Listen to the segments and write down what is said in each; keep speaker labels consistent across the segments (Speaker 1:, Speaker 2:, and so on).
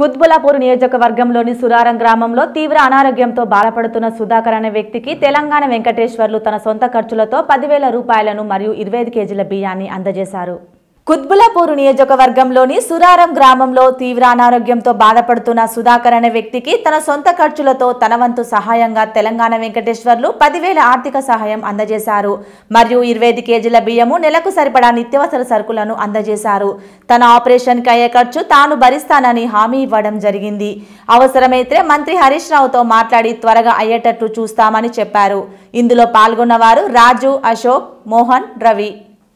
Speaker 1: కుత్బులాపూర్ నియోజకవర్గంలోని సురారం గ్రామంలో తీవ్ర అనారోగ్యంతో బాధపడుతున్న సుధాకర్ అనే వ్యక్తికి తెలంగాణ వెంకటేశ్వర్లు తన సొంత ఖర్చులతో పదివేల రూపాయలను మరియు ఇరవై ఐదు కేజీల బియ్యాన్ని అందజేశారు కుత్బులాపూర్ నియోజకవర్గంలోని సురారం గ్రామంలో తీవ్ర అనారోగ్యంతో బాధపడుతున్న సుధాకర్ అనే వ్యక్తికి తన సొంత ఖర్చులతో తన వంతు సహాయంగా తెలంగాణ వెంకటేశ్వర్లు పదివేల ఆర్థిక సహాయం అందజేశారు మరియు ఇరవై ఐదు కేజీల బియ్యము నెలకు సరిపడా నిత్యావసర సరుకులను అందజేశారు తన ఆపరేషన్కి అయ్యే ఖర్చు తాను భరిస్తానని హామీ ఇవ్వడం జరిగింది అవసరమైతే మంత్రి హరీష్ రావుతో మాట్లాడి త్వరగా అయ్యేటట్లు చూస్తామని చెప్పారు ఇందులో పాల్గొన్నవారు రాజు అశోక్ మోహన్ రవి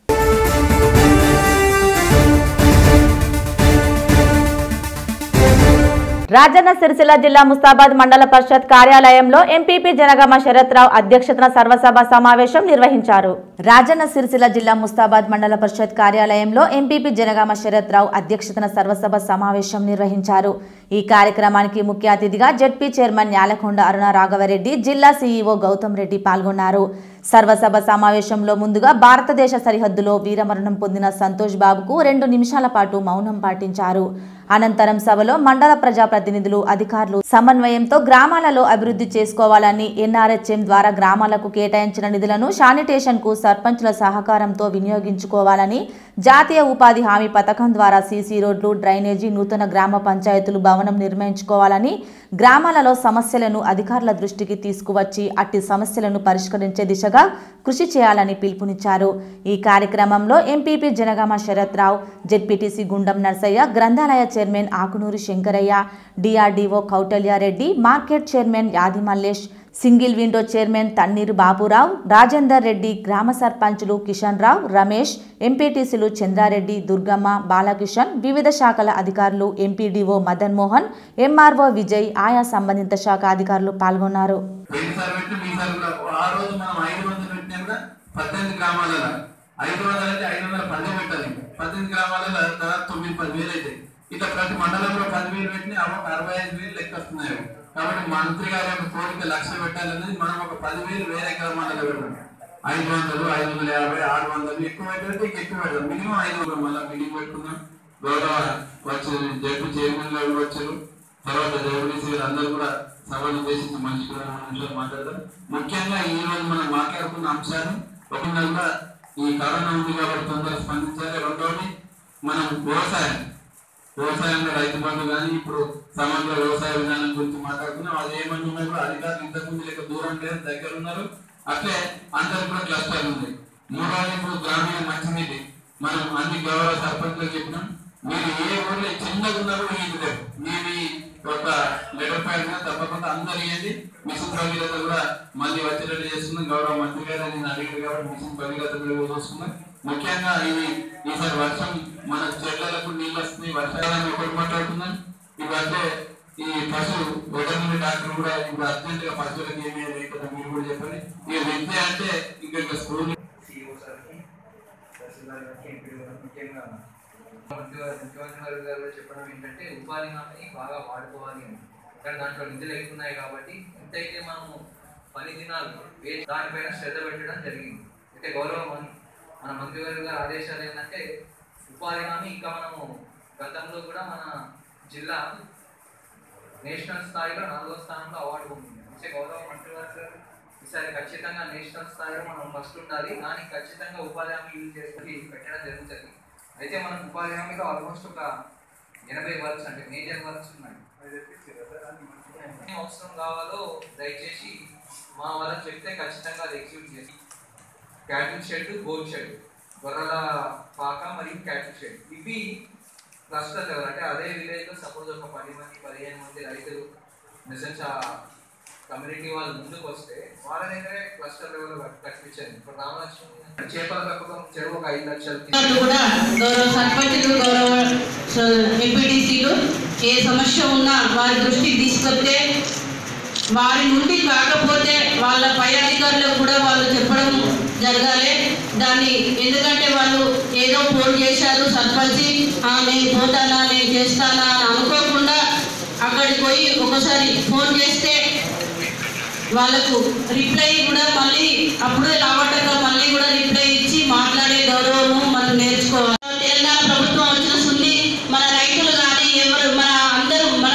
Speaker 1: రాజన్న సిరిసిల్ల జిల్లా ముస్తాబాద్ మండల పరిషత్ కార్యాలయంలో ఎంపీపీ జనగామ శరత్రావు అధ్యక్షతన సర్వసభ సమావేశం నిర్వహించారు రాజన్న సిరిసిల్ల జిల్లా ముస్తాబాద్ మండల పరిషత్ కార్యాలయంలో ఎంపీపీ జనగామ శరత్రావు అధ్యక్షతన సర్వసభ సమావేశం నిర్వహించారు ఈ కార్యక్రమానికి ముఖ్య అతిథిగా జెడ్పీ చైర్మన్ న్యాలకొండ అరుణ రాఘవరెడ్డి జిల్లా సీఈఓ గౌతమ్ రెడ్డి పాల్గొన్నారు సర్వసభ సమావేశంలో ముందుగా భారతదేశ సరిహద్దులో వీరమరణం పొందిన సంతోష్ బాబుకు రెండు నిమిషాల పాటు మౌనం పాటించారు అనంతరం సభలో మండల ప్రజాప్రతినిధులు అధికారులు సమన్వయంతో గ్రామాలలో అభివృద్ధి చేసుకోవాలని ఎన్ఆర్హెచ్ఎం ద్వారా గ్రామాలకు కేటాయించిన నిధులను శానిటేషన్ కు సర్పంచుల సహకారంతో వినియోగించుకోవాలని జాతీయ ఉపాధి హామీ పథకం ద్వారా సీసీ రోడ్లు డ్రైనేజీ నూతన గ్రామ పంచాయతీలు భవనం నిర్మించుకోవాలని గ్రామాలలో సమస్యలను అధికారుల దృష్టికి తీసుకువచ్చి అట్టి సమస్యలను పరిష్కరించే దిశగా కృషి చేయాలని పిలుపునిచ్చారు ఈ కార్యక్రమంలో ఎంపీపీ జనగామ శరత్ రావు జెడ్పీటీసీ గుండం నర్సయ్య గ్రంథాలయ chairman Akunuri Shankaraiah DRDO Kautalyareddy market chairman Yadi Mallesh single window chairman Tanneeru Baburao Rajender Reddy గ్రామ సర్పంచులు కిషన్ రావు రమేష్ ఎంపీటీసీలు చంద్రారెడ్డి దుర్గమ్మ బాలకిషన్ వివిధ శాఖల అధికారులు ఎంపీడీఓ మదన్ మోహన్ ఎంఆర్ఓ విజయ్ ఆయా సంబంధిత శాఖ అధికారులు పాల్గొన్నారు
Speaker 2: పోయినసారి పెట్టి మీసారి కూడా ఆ రోజు మనం ఐదు వందలు పెట్టినా కూడా పద్దెనిమిది గ్రామాలలో ఐదు వందలు అంటే ఐదు వందల పదే పెట్టాలి పద్దెనిమిది గ్రామాలలో దాదాపు తొమ్మిది పది వేలు అవుతాయి ఇట్లా ప్రతి మండలంలో పదివేలు పెట్టినా అవి ఒక అరవై ఐదు వేలు లెక్క వస్తున్నాయి కాబట్టి మంత్రి గారి యొక్క కోరిక లక్ష పెట్టాలనేది మనం ఒక పదివేలు వేరే గ్రామాలలో పెడతాం ఐదు వందలు ఐదు వందల యాభై ఆరు వందలు ఎక్కువ పెట్టితే ఇంక ఎక్కువ పెడతాం మినిమం ఐదు వందలు మళ్ళీ మీటింగ్ పెట్టుకుందాం గౌరవ వచ్చి జడ్పీ చైర్మన్ గారు వచ్చారు తర్వాత జగదీశ్ గారు అందరూ కూడా సభను ఉద్దేశించి మంచి కూడా అంశాలు మాట్లాడతారు ముఖ్యంగా ఈ రోజు మనం మాట్లాడుకున్న అంశాలు ఒకటి కూడా ఈ కరోనా ఉంది కాబట్టి తొందరగా స్పందించాలి రెండవది మనం వ్యవసాయం వ్యవసాయంలో రైతు బంధు కానీ ఇప్పుడు సమగ్ర వ్యవసాయ విధానం గురించి మాట్లాడుకున్నాం అది ఏమని ఉన్నా కూడా అధికారులు ఇంతకుముందు లేక దూరం లేదు దగ్గర ఉన్నారు అట్లే అందరు కూడా క్లస్టర్ ఉంది మూడవది ఇప్పుడు గ్రామీణ మంచినీటి మనం అన్ని గౌరవ సర్పంచ్లకు చెప్పినాం మీరు ఏ ఊర్లో చిన్నగా ఉన్నా కూడా ఇది లేదు మేము ఈ ఒక లెటర్ ప్యాడ్ మీద తప్పకుండా అందరు ఇవ్వండి మిషన్ భగీరథ కూడా మళ్ళీ వచ్చేటట్టు చేస్తున్నాం గౌరవ మంత్రి గారు నేను అడిగారు కాబట్టి మిషన్ భగీరథ కూడా చూస్తున్నాం ముఖ్యంగా ఇది ఈసారి వర్షం మన చెట్లకు నీళ్ళు వస్తున్నాయి వర్షాకాలం ఎప్పుడు మాట్లాడుతున్నాం ఇవంటే ఈ పశు వెటర్నరీ డాక్టర్ కూడా ఇప్పుడు అర్జెంట్ గా పశువులకు ఏమీ లేకుండా మీరు కూడా చెప్పండి ఇక విద్య అంటే ఇంకా స్కూల్
Speaker 3: సిఇఓ సార్కి తహసీల్దార్ గారికి ఎంపీ గారికి ముఖ్యంగా ముఖ్యమంత్రి ముఖ్యమంత్రి గారు గారు కూడా చెప్పడం ఏంటంటే ఉపాధి హామీని బాగా వాడుకోవాలి అని కానీ దాంట్లో నిధులు ఎక్కువ ఉన్నాయి కాబట్టి ఎంతైతే మనము పని దినాలు వే- దానిపైన శ్రద్ధ పెట్టడం జరిగింది అయితే గౌరవ మం- మన మంత్రి గారి గారి ఆదేశాలు ఏంటంటే ఉపాధి హామీ ఇంకా మనము గతంలో కూడా మన జిల్లా నేషనల్ స్థాయిలో నాలుగో స్థానంలో అవార్డు పొందింది అంటే గౌరవ మంత్రి గారు ఈసారి ఖచ్చితంగా నేషనల్ స్థాయిలో మనం ఫస్ట్ ఉండాలి దానికి ఖచ్చితంగా ఉపాధి హామీ యూజ్ చేసుకుని పెట్టడం జరుగుతుంది అయితే మనకు ఉపాధి హామీలో ఆల్మోస్ట్ ఒక ఎనభై వర్క్స్ అంటే మేజర్ వర్క్స్ ఉన్నాయి ఏం అవసరం కావాలో దయచేసి మా వాళ్ళకి చెప్తే ఖచ్చితంగా అది ఎగ్జిక్యూట్ చేసి క్యాటిల్ షెడ్ గోల్ షెడ్ గొర్రెల పాక మరియు క్యాటిల్ షెడ్ ఇవి క్లస్టర్ లెవెల్ అంటే అదే విలేజ్ లో సపోజ్ ఒక పది మంది పదిహేను మంది రైతులు నిజంగా ఆ కమ్యూనిటీ వాళ్ళు ముందుకు వస్తే వాళ్ళ దగ్గరే క్లస్టర్ లెవెల్ కట్టించారు ఇప్పుడు రామలక్ష్మి చేపల పెంపకం చెరువు ఒక ఐదు లక్షలు
Speaker 4: వాళ్ళు కూడా గౌరవ సర్పంచులు గౌరవ ఎంపీటీసీలు ఏ సమస్య ఉన్నా వారి దృష్టికి తీసుకొస్తే వారి నుండి కాకపోతే వాళ్ళ పై అధికారులకు కూడా వాళ్ళు చెప్పడం జరగాలి దాన్ని ఎందుకంటే వాళ్ళు ఏదో ఫోన్ చేశారు సర్పంచి "ఆ, నేను పోతానా నేను చేస్తానా అని అనుకోకుండా అక్కడికి పోయి ఒకసారి ఫోన్ చేస్తే వాళ్ళకు రిప్లై కూడా మళ్ళీ అప్పుడే రావటంగా మళ్ళీ కూడా రిప్లై ఇచ్చి మాట్లాడే గౌరవము మనం నేర్చుకోవాలి తెలంగాణ ప్రభుత్వం వచ్చిన సున్ని మన రైతులు కానీ ఎవరు మన అందరూ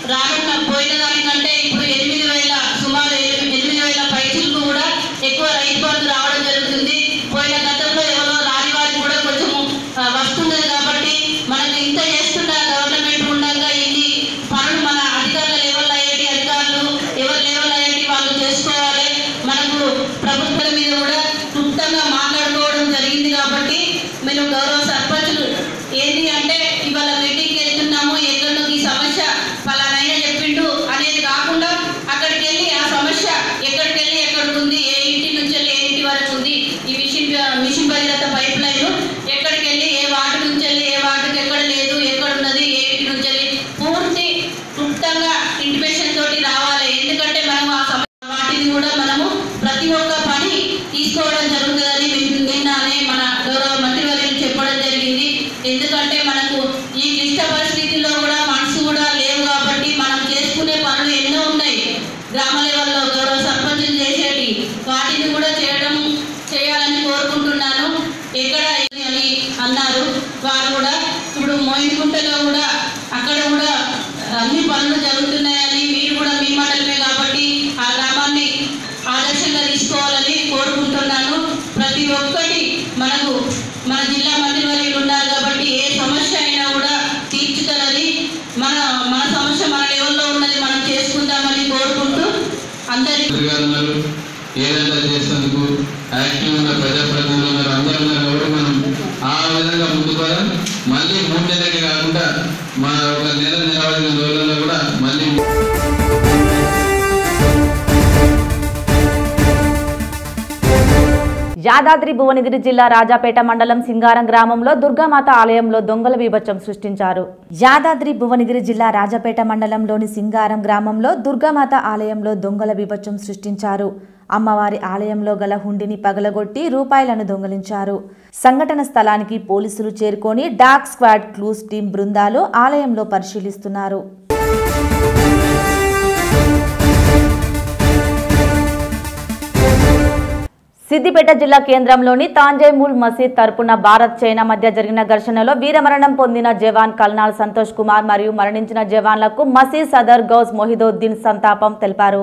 Speaker 4: రానున్న పోయిన దానికంటే ఇప్పుడు ఎనిమిది వేల సుమారు ఎనిమిది వేల పైసలకు కూడా ఎక్కువ రైతు బంధు రావడం జరుగుతుంది పోయిన గతంలో ఎవరో రాని వారికి కూడా కొంచెం వస్తున్నది కాబట్టి మనకు ఇంత చేస్తున్న గవర్నమెంట్ ఉండగా ఇన్ని పనులు మన అధికారుల లెవెల్ అయ్యేటి అధికారులు ఎవరు లెవెల్ అయ్యేటి వాళ్ళు చేసుకోవాలి మనకు ప్రభుత్వం మీద కూడా క్లుప్తంగా మాట్లాడుకోవడం జరిగింది కాబట్టి మేము గౌరవ సర్పంచులు ఏంటి అంటే ఇవాళ మీటింగ్కి వెళ్తున్నాము ఎక్కడో ఈ సమస్య ఫలానైనా చెప్పిండు అనేది కాకుండా అక్కడికి వెళ్ళి ఆ సమస్య ఎక్కడికి వెళ్ళి ఎక్కడికి ఉంది ఏ ఇంటి నుంచి వెళ్ళి ఏ ఇంటి వరకు ఉంది ఈ mission mission Bhagiratha pipeline ఎక్కడికి వెళ్ళి ఏ వార్డు నుంచి వెళ్ళి ఏ వార్డుకి ఎక్కడ లేదు ఎక్కడ ఉన్నది ఏ ఇంటి నుంచి వెళ్ళి పూర్తి క్లుప్తంగా ఇంటిమేషన్ తోటి రావాలి ఎందుకంటే మనం ఆ సమస్య వాటిని కూడా మనము ప్రతి ఒక్క పని తీసుకోవడం జరుగుతుందని మేము నిన్ననే మన గౌరవ మంత్రివర్యులు చెప్పడం జరిగింది ఎందుకంటే మనకు ఈ క్లిష్ట పరిస్థితుల్లో కూడా మనసు కూడా లేవు కాబట్టి మనం చేసుకునే పనులు ఎన్నో ఉన్నాయి గ్రామ లెవెల్లో గౌరవ సర్పంచులు చేసేటి వాటిని కూడా చేయడం చేయాలని కోరుకుంటున్నాను ఎక్కడ అని అన్నారు వారు కూడా ఇప్పుడు మోయినగుంటలో కూడా అక్కడ కూడా అన్ని పనులు జరుగుతున్నాయని మీరు కూడా మీ మండలమే కాబట్టి ఆ గ్రామాన్ని ఆదర్శంగా తీసుకోవాలని కోరుకుంటున్నాను ప్రతి ఒక్కటి మనకు మన జిల్లా మంత్రివర్యులు ఉన్నారు కాబట్టి ఏ సమస్య అయినా కూడా తీర్చుతారని మన మన సమస్య మన లెవెల్లో ఉన్నది మనం చేసుకుందామని కోరుకుంటూ అందరి
Speaker 2: మంత్రి గారు ఉన్నారు ఏదైనా చేసేందుకు యాక్టివ్ ఉన్న ప్రజాప్రతినిధులు ఉన్నారు అందరూ ఉన్నారు కాబట్టి మనం ఆ విధంగా ముందుకు పోదాం మళ్ళీ మూడు నెలలకి కాకుండా మా ఒక నెల నిలబడిన రోజుల్లో కూడా మళ్ళీ
Speaker 1: యాదాద్రి భువనగిరి జిల్లా రాజాపేట మండలం సింగారం గ్రామంలో దుర్గామాత ఆలయంలో దొంగల బీభత్సం సృష్టించారు యాదాద్రి భువనగిరి జిల్లా రాజాపేట మండలంలోని సింగారం గ్రామంలో దుర్గామాత ఆలయంలో దొంగల బీభత్సం సృష్టించారు అమ్మవారి ఆలయంలో గల హుండిని పగలగొట్టి రూపాయలను దొంగలించారు సంఘటన స్థలానికి పోలీసులు చేరుకొని డాగ్ స్క్వాడ్ క్లూస్ టీం బృందాలు ఆలయంలో పరిశీలిస్తున్నారు సిద్దిపేట జిల్లా కేంద్రంలోని తాంజైమూల్ మసీద్ తరపున భారత్ చైనా మధ్య జరిగిన ఘర్షణలో వీరమరణం పొందిన జవాన్ కల్నాల్ సంతోష్ కుమార్ మరియు మరణించిన జవాన్లకు మసీద్ సదర్ గౌస్ మొహిదోద్దీన్ సంతాపం తెలిపారు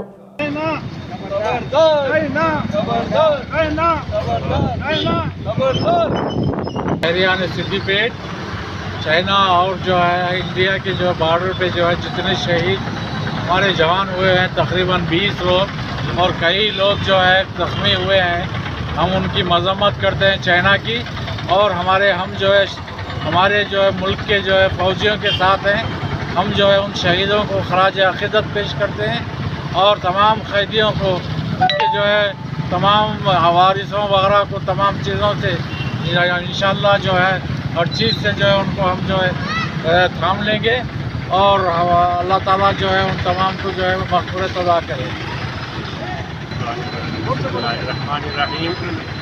Speaker 5: हरियाणा ने सिद्दीपेट चाइना और जो है इंडिया के जो बॉर्डर पे जो है जितने शहीद हमारे जवान हुए हैं तकरीबन 20 लोग और कई लोग जो है जख्मी हुए हैं हम उनकी मजम्मत करते हैं चाइना की और हमारे हम जो है हमारे जो है मुल्क के जो है फौजियों के साथ हैं हम जो है उन शहीदों को खराज अकीदत पेश करते हैं और तमाम कैदियों को उनके जो है तमाम हवारिसों वगैरह को तमाम चीज़ों से इंशाल्लाह जो है हर चीज़ से जो है उनको हम जो है अ, थाम लेंगे और अल्लाह ताला जो है उन तमाम को जो है मकफरत अदा करे
Speaker 6: रहीम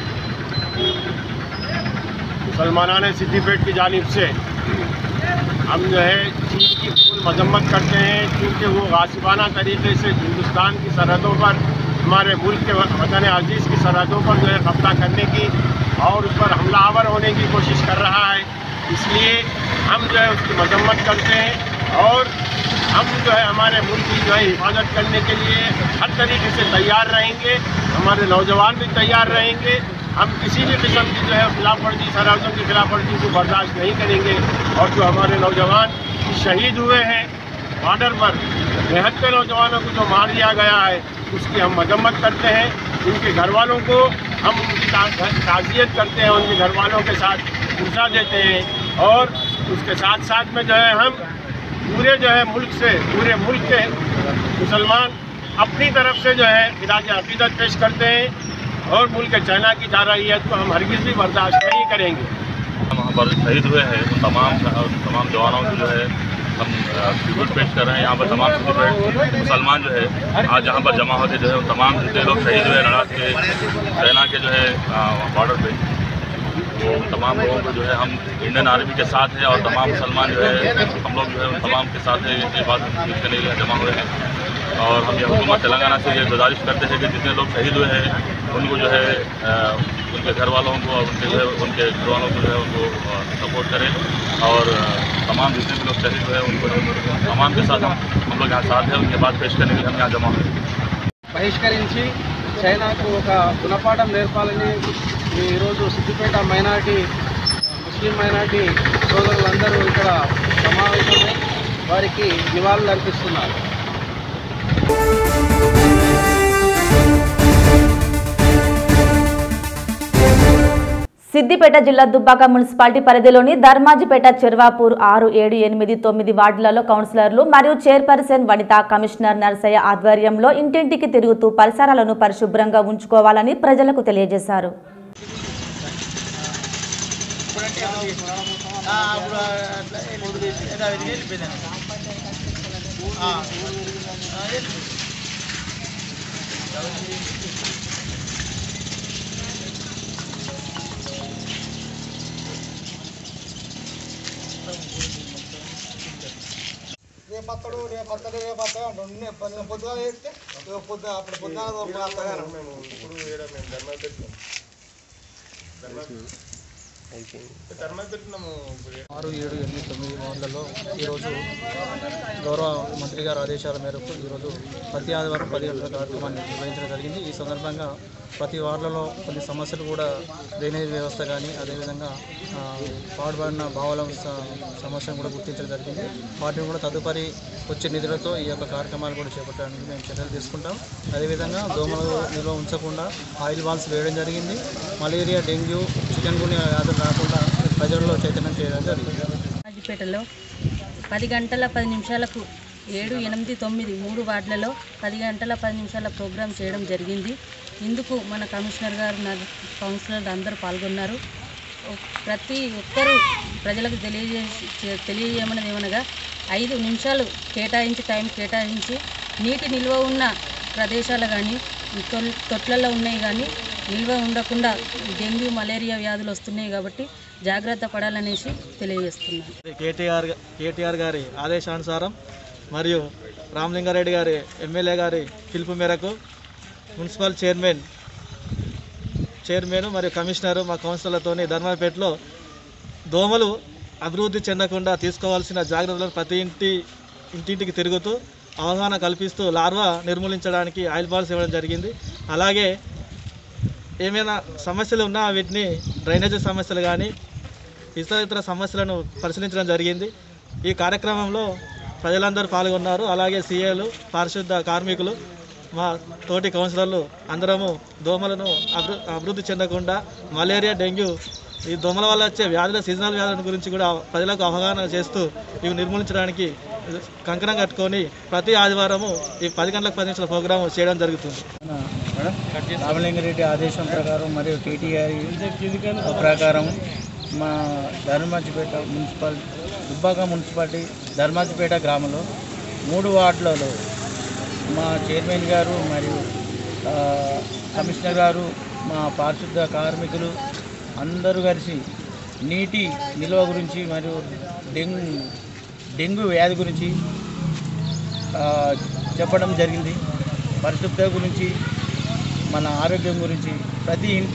Speaker 6: मुसलमाना सिद्दीपेट की जानिब से हम जो है चीन की फुल मजम्मत करते हैं क्योंकि वो गासिबाना तरीके से हिंदुस्तान की सरहदों पर हमारे मुल्क के वतन अजीज़ की सरहदों पर जो है कब्जा करने की और उस पर हमलावर होने की कोशिश कर रहा है इसलिए हम जो है उसकी मजम्मत करते हैं और हम जो है हमारे मुल्क की जो है हिफाजत करने के लिए हर तरीके से तैयार रहेंगे हमारे नौजवान भी तैयार रहेंगे हम किसी भी किस्म की जो है खिलाफ वर्जी सरहदों की खिलाफ वर्जी को बर्दाश्त नहीं करेंगे और जो हमारे नौजवान शहीद हुए हैं बॉर्डर पर बेहतर नौजवानों को जो मार दिया गया है उसकी हम मजम्मत करते हैं उनके घर वालों को हम उनकी ता- ताज़ियत करते हैं उनके घर वालों के साथ पुरसा देते हैं और उसके साथ साथ में जो है हम पूरे जो है मुल्क से पूरे मुल्क के मुसलमान अपनी तरफ से जो है इराज अकीदत पेश करते हैं और मुल्क चाइना की जारहियत को हम हरगिज़ भी बर्दाश्त नहीं करेंगे
Speaker 7: वहाँ पर शहीद हुए हैं उन तमाम तमाम जवानों को जो है हम ट्रिब्यूट पेश कर रहे हैं यहाँ पर तमाम सिद्दीपेट मुसलमान जो है आज यहाँ पर जमा होकर जो है उन तमाम जितने लोग शहीद हुए लड़ाक के चाइना के जो है बॉर्डर पे वो उन तमाम लोगों को जो है हम इंडियन आर्मी के साथ हैं और तमाम मुसलमान जो है हम लोग जो है उन तमाम के साथ है ये बात करने के लिए जमा हुए हैं और हम ये हुकूमत तेलंगाना से ये गुजारिश करते हैं कि जितने लोग शहीद हुए हैं उनको जो है अ, उनके घर वालों को और उनके जो है उनके घर वालों को जो है उनको सपोर्ट करें और अ, तमाम जितने भी लोग शहीद हुए हैं उनको तमाम के साथ हम हम लोग यहाँ साथ हैं उनके बात पेश करने के लिए हम यहाँ जमा हुए
Speaker 8: బహిష్కరించి చైనాకు ఒక గుణపాఠం నేర్పాలని ఈరోజు సిద్దిపేట మైనార్టీ ముస్లిం మైనార్టీ సోదరులందరూ ఇక్కడ సమావేశమై వారికి నివాళులు అర్పిస్తున్నారు
Speaker 1: సిద్దిపేట జిల్లా దుబ్బాక మున్సిపాలిటీ పరిధిలోని ధర్మాజిపేట చెర్వాపూర్ ఆరు ఏడు ఎనిమిది తొమ్మిది వార్డులలో కౌన్సిలర్లు మరియు చైర్పర్సన్ వనిత కమిషనర్ నర్సయ్య ఆధ్వర్యంలో ఇంటింటికి తిరుగుతూ పరిసరాలను పరిశుభ్రంగా ఉంచుకోవాలని ప్రజలకు తెలియజేశారు
Speaker 9: రేపత్తడు రేపత్తడు రేపత్తడు అంటుండే పొద్దుగా వేస్తే పొద్దున అప్పుడు పొద్దున
Speaker 6: మేము ఇప్పుడు ఈడ మేము ధర్మాలు పెట్టినాం ధర్మాలు పెట్టినాము
Speaker 8: ఆరు ఏడు ఎనిమిది తొమ్మిది వార్డులలో ఈరోజు గౌరవ మంత్రి గారి ఆదేశాల మేరకు ఈరోజు ప్రతి ఆదివారం పది గంటల కార్యక్రమాన్ని నిర్వహించడం జరిగింది ఈ సందర్భంగా ప్రతి వార్డులలో కొన్ని సమస్యలు కూడా డ్రైనేజ్ వ్యవస్థ కానీ అదేవిధంగా ఆ, పాడుబడిన భావాల స- సమస్యను కూడా గుర్తించడం జరిగింది వాటిని కూడా తదుపరి వచ్చే నిధులతో ఈ యొక్క కార్యక్రమాలు కూడా చేపట్టడానికి మేము చర్యలు తీసుకుంటాం అదేవిధంగా దోమలు నిల్వ ఉంచకుండా ఆయిల్ బాల్స్ వేయడం జరిగింది మలేరియా డెంగ్యూ చికెన్ గున్యా వ్యాధులు రాకుండా ప్రజల్లో చైతన్యం చేయడం జరిగింది
Speaker 10: రాజపేటలో పది గంటల పది నిమిషాలకు ఏడు ఎనిమిది తొమ్మిది మూడు వార్డులలో పది గంటల పది నిమిషాల ప్రోగ్రాం చేయడం జరిగింది ఇందుకు మన కమిషనర్ గారు నా కౌన్సిలర్లు అందరూ పాల్గొన్నారు ఒ- ప్రతి ఒక్కరూ ప్రజలకు తెలియజేసి చే- తెలియజేయమన్నది ఏమనగా ఐదు నిమిషాలు కేటాయించి టైం కేటాయించి నీటి నిల్వ ఉన్న ప్రదేశాలు కానీ తొల్ తొట్లలో ఉన్నాయి కానీ నిల్వ ఉండకుండా డెంగ్యూ మలేరియా వ్యాధులు వస్తున్నాయి కాబట్టి జాగ్రత్త పడాలనేసి తెలియజేస్తున్నాను
Speaker 8: కేటీఆర్ గా- కేటీఆర్ గారి ఆదేశానుసారం మరియు రామలింగారెడ్డి గారి ఎమ్మెల్యే గారి పిలుపు మేరకు మున్సిపల్ చైర్మన్ చైర్మన్ మరియు కమిషనర్ మా కౌన్సిలర్లతోని ధర్మాపేటలో దోమలు అభివృద్ధి చెందకుండా తీసుకోవాల్సిన జాగ్రత్తలను ప్రతి ఇంటి ఇంటింటికి తిరుగుతూ అవగాహన కల్పిస్తూ లార్వా నిర్మూలించడానికి ఆయిల్ బాల్స్ ఇవ్వడం జరిగింది అలాగే ఏమైనా సమస్యలు ఉన్నా వీటిని డ్రైనేజ్ సమస్యలు కానీ ఇతర ఇతర సమస్యలను పరిశీలించడం జరిగింది ఈ కార్యక్రమంలో ప్రజలందరూ పాల్గొన్నారు అలాగే సీఏలు పారిశుద్ధ కార్మికులు మా తోటి కౌన్సిలర్లు అందరము దోమలను అభివృ అభివృద్ధి చెందకుండా మలేరియా డెంగ్యూ ఈ దోమల వల్ల వచ్చే వ్యాధుల సీజనల్ వ్యాధుల గురించి కూడా ప్రజలకు అవగాహన చేస్తూ ఇవి నిర్మూలించడానికి కంకణం కట్టుకొని ప్రతి ఆదివారము ఈ పది గంటలకు పది నిమిషాల ప్రోగ్రాం చేయడం జరుగుతుంది
Speaker 11: రామలింగారెడ్డి ఆదేశం ప్రకారం మరియు టీటీఆర్ ప్రకారం మా ధర్మాజిపేట మున్సిపల్ దుబ్బాక మున్సిపాలిటీ ధర్మాజిపేట గ్రామంలో మూడు వార్డులలో మా చైర్మన్ గారు మరియు ఆ, కమిషనర్ గారు మా పారిశుద్ధ కార్మికులు అందరూ కలిసి నీటి నిల్వ గురించి మరియు డెంగ్యూ డెంగ్యూ వ్యాధి గురించి ఆ, చెప్పడం జరిగింది పరిశుభ్రత గురించి మన ఆరోగ్యం గురించి ప్రతి ఇంట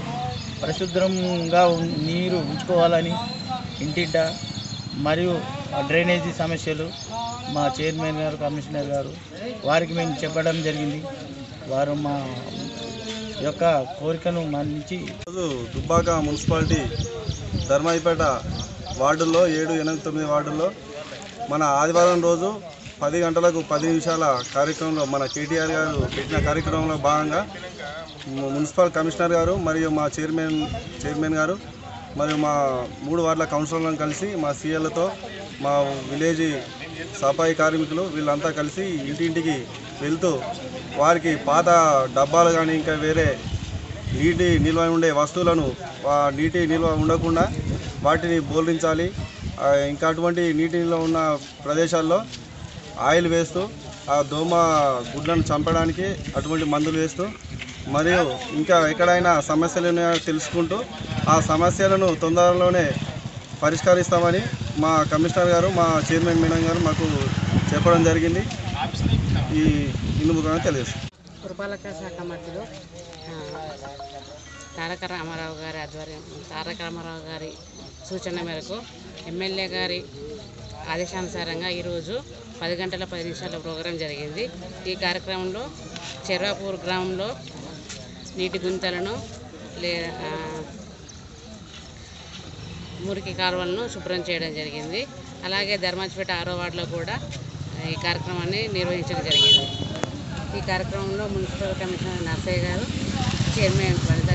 Speaker 11: పరిశుభ్రంగా ఉం- నీరు ఉంచుకోవాలని ఇంటింట మరియు ఆ డ్రైనేజీ సమస్యలు మా చైర్మన్ గారు కమిషనర్ గారు వారికి మేము చెప్పడం జరిగింది వారు మా యొక్క కోరికను మన్నించి
Speaker 12: ఈరోజు దుబ్బాక మున్సిపాలిటీ ధర్మాయిపేట వార్డుల్లో ఏడు ఎనిమిది తొమ్మిది వార్డుల్లో మన ఆదివారం రోజు పది గంటలకు పది నిమిషాల కార్యక్రమంలో మన కేటీఆర్ గారు పెట్టిన కార్యక్రమంలో భాగంగా ము- మున్సిపల్ కమిషనర్ గారు మరియు మా చైర్మన్ చైర్మన్ గారు మరియు మా మూడు వార్డుల కౌన్సిలర్లను కలిసి మా సీఎలతో మా విలేజ్ సఫాయి కార్మికులు వీళ్ళంతా కలిసి ఇంటింటికి వెళ్తూ వారికి పాత డబ్బాలు కానీ ఇంకా వేరే నీటి నిల్వ ఉండే వస్తువులను ఆ నీటి నిల్వ ఉండకుండా వాటిని బోల్డించాలి ఆ, ఇంకా అటువంటి నీటి నిల్వ ఉన్న ప్రదేశాల్లో ఆయిల్ వేస్తూ ఆ దోమ గుడ్లను చంపడానికి అటువంటి మందులు వేస్తూ మరియు ఇంకా ఎక్కడైనా సమస్యలు ఉన్నాయో తెలుసుకుంటూ ఆ సమస్యలను తొందరలోనే పరిష్కరిస్తామని మా కమిషనర్ గారు మా చైర్మన్ మేడం గారు మాకు చెప్పడం జరిగింది ఈ ఇందుముఖంగా తెలియజేస్తాం
Speaker 13: పురపాలక శాఖ మధ్యలో తారక రామారావు గారి ఆధ్వర్యం తారక రామారావు గారి సూచన మేరకు ఎమ్మెల్యే గారి ఆదేశానుసారంగా ఈరోజు పది గంటల పది నిమిషాల ప్రోగ్రాం జరిగింది ఈ కార్యక్రమంలో చెర్వాపూర్ గ్రామంలో నీటి గుంతలను లే ఆ, మురికి కాలువలను శుభ్రం చేయడం జరిగింది అలాగే ధర్మాజిపేట ఆరో వార్డులో కూడా ఈ కార్యక్రమాన్ని నిర్వహించడం జరిగింది ఈ కార్యక్రమంలో మున్సిపల్ కమిషనర్ నర్సయ్య గారు చైర్మన్